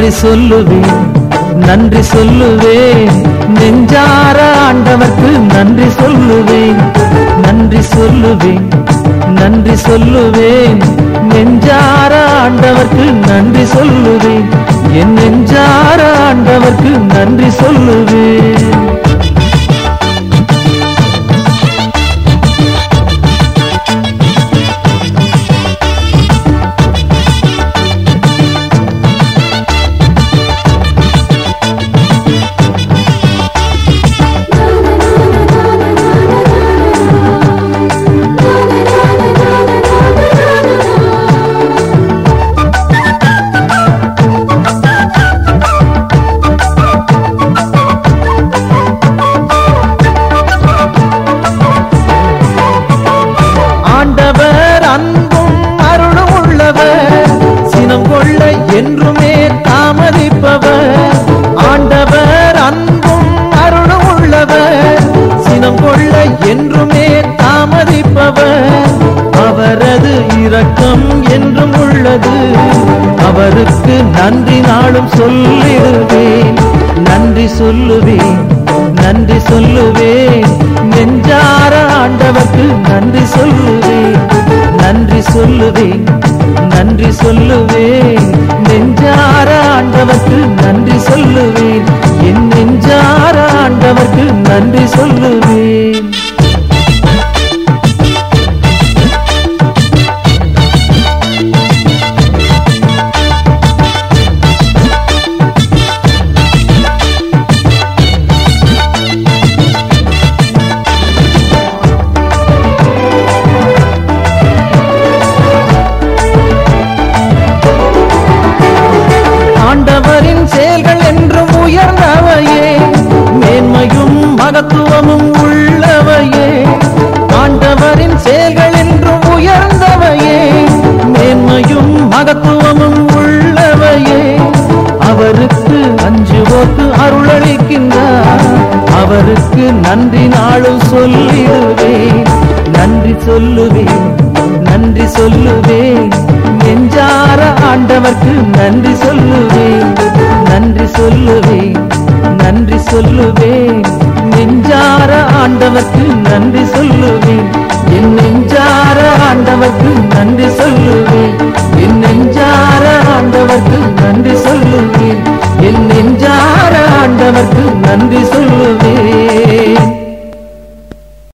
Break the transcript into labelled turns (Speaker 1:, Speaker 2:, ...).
Speaker 1: நன்றி சொல்லுவேன் நன்றி சொல்லுவேன் நெஞ்சார ஆண்டவர்க்கு நன்றி சொல்லுவேன் நன்றி சொல்லுவேன் நன்றி சொல்லுவேன் நெஞ்சார ஆண்டவர்க்கு நன்றி சொல்லுவேன் என் நெஞ்சார ஆண்டவர்க்கு நன்றி சொல்லுவேன் ஆண்டவர் அன்பும் அருளும் உள்ளவர் சினம் கொள்ள என்றுமே தாமதிப்பவர் ஆண்டவர் அன்பும் அருளும் உள்ளவர் சினம் கொள்ள என்றுமே தாமதிப்பவர் அவரது இரக்கம் என்றும் உள்ளது அவருக்கு நன்றி நாளும் சொல்லிடுவேன் நன்றி சொல்லுவேன் நன்றி சொல்லுவேன் நெஞ்சார ஆண்டவர்க்கு நன்றி சொல்லுவேன் நன்றி சொல்லுவேன் நன்றி சொல்லுவேன் நெஞ்சார ஆண்டவர்க்கு நன்றி சொல்லுவேன் என் நெஞ்சார ஆண்டவர்க்கு நன்றி சொல்லுவேன் ஆண்டவரின் செயல்கள் என்றும் உயர்ந்தவையே மேன்மையும் மகத்துவமும் உள்ளவையே ஆண்டவரின் செயல்கள் என்றும் உயர்ந்தவையே மேன்மையும் மகத்துவமும் உள்ளவையே அவருக்கு அஞ்சுவோக்கு அருளளிக்கின்றார் அவருக்கு நன்றி நாளும் சொல்லிடுவேன் நன்றி சொல்லுவேன் நன்றி சொல்லுவேன் நெஞ்சார ஆண்டவர்க்கு நன்றி சொல்லுவேன் நன்றி சொல்லுவேன் நன்றி சொல்லுவேன் நெஞ்சார ஆண்டவர்க்கு நன்றி சொல்லுவேன் என் நெஞ்சார ஆண்டவர்க்கு நன்றி சொல்லுவேன் என் நெஞ்சார ஆண்டவர்க்கு நன்றி சொல்லுவேன் என் நெஞ்சார ஆண்டவர்க்கு நன்றி சொல்லுவேன்